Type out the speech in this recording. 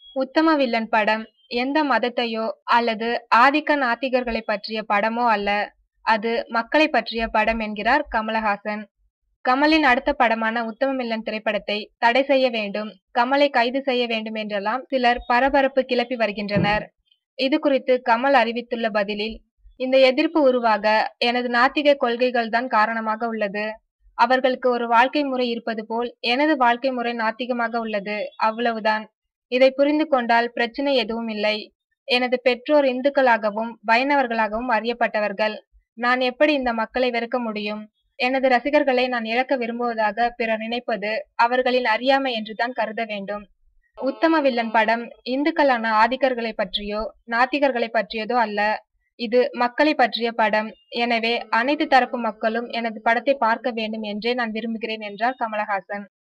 உத்தம வில்லன் படம் எந்த மதத்தையோ அல்லது ஆதிக்க நாத்திகர்களை பற்றிய படமோ அல்ல அது மக்களை பற்றிய படம் என்கிறார் கமலஹாசன் கமலின் அடுத்த படமான உத்தம வில்லன் திரைப்படத்தை தடை செய்ய வேண்டும் கமலை கைது செய்ய வேண்டும் என்றெல்லாம் சிலர் பரபரப்பு கிளப்பி வருகின்றனர் இது குறித்து கமல் அறிவித்துள்ள பதிலில் இந்த எதிர்ப்பு உருவாக எனது நாத்திக கொள்கைகள் தான் காரணமாக உள்ளது அவர்களுக்கு ஒரு வாழ்க்கை முறை இருப்பது போல் எனது வாழ்க்கை முறை நாத்திகமாக உள்ளது அவ்வளவுதான் இதை புரிந்து கொண்டால் பிரச்சனை எதுவும் இல்லை எனது பெற்றோர் இந்துக்களாகவும் வைணவர்களாகவும் அறியப்பட்டவர்கள் நான் எப்படி இந்த மக்களை வெறுக்க முடியும் எனது ரசிகர்களை நான் இழக்க விரும்புவதாக பிறர் நினைப்பது அவர்களின் அறியாமை என்றுதான் கருத வேண்டும் உத்தம வில்லன் படம் இந்துக்களான ஆதிக்கர்களை பற்றியோ நாத்திகர்களை பற்றியதோ அல்ல இது மக்களை பற்றிய படம் எனவே அனைத்து தரப்பு மக்களும் எனது படத்தை பார்க்க வேண்டும் என்றே நான் விரும்புகிறேன் என்றார் கமலஹாசன்